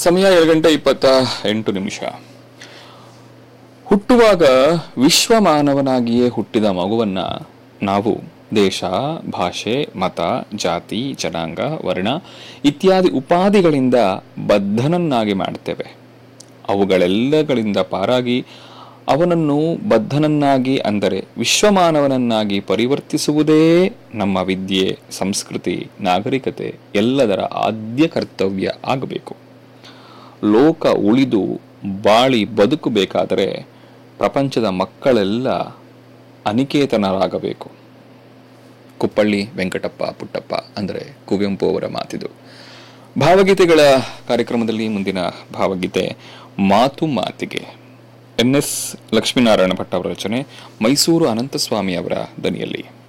ಸಮಯ ಎರಡು ಗಂಟೆ ಇಪ್ಪತ್ತ ಎಂಟು ನಿಮಿಷ ಹುಟ್ಟುವಾಗ ವಿಶ್ವ ಮಾನವನಾಗಿಯೇ ಹುಟ್ಟಿದ ಮಗುವನ್ನ ನಾವು ದೇಶ ಭಾಷೆ ಮತ ಜಾತಿ ಜನಾಂಗ ವರ್ಣ ಇತ್ಯಾದಿ ಉಪಾಧಿಗಳಿಂದ ಬದ್ಧನನ್ನಾಗಿ ಮಾಡ್ತೇವೆ ಅವುಗಳೆಲ್ಲಗಳಿಂದ ಪಾರಾಗಿ ಅವನನ್ನು ಬದ್ಧನನ್ನಾಗಿ ಅಂದರೆ ವಿಶ್ವಮಾನವನನ್ನಾಗಿ ಪರಿವರ್ತಿಸುವುದೇ ನಮ್ಮ ವಿದ್ಯೆ ಸಂಸ್ಕೃತಿ ನಾಗರಿಕತೆ ಎಲ್ಲದರ ಆದ್ಯ ಕರ್ತವ್ಯ ಆಗಬೇಕು ಲೋಕ ಉಳಿದು ಬಾಳಿ ಬದುಕಬೇಕಾದರೆ ಪ್ರಪಂಚದ ಮಕ್ಕಳೆಲ್ಲ ಅನಿಕೇತನರಾಗಬೇಕು ಕುಪ್ಪಳ್ಳಿ ವೆಂಕಟಪ್ಪ ಪುಟ್ಟಪ್ಪ ಅಂದರೆ ಕುವೆಂಪು ಅವರ ಮಾತಿದು ಭಾವಗೀತೆಗಳ ಕಾರ್ಯಕ್ರಮದಲ್ಲಿ ಮುಂದಿನ ಭಾವಗೀತೆ ಮಾತು ಮಾತಿಗೆ ಎನ್ ಎಸ್ ಲಕ್ಷ್ಮೀನಾರಾಯಣ ಭಟ್ ಅವರ ರಚನೆ ಮೈಸೂರು ಅನಂತಸ್ವಾಮಿ ಅವರ ದನಿಯಲ್ಲಿ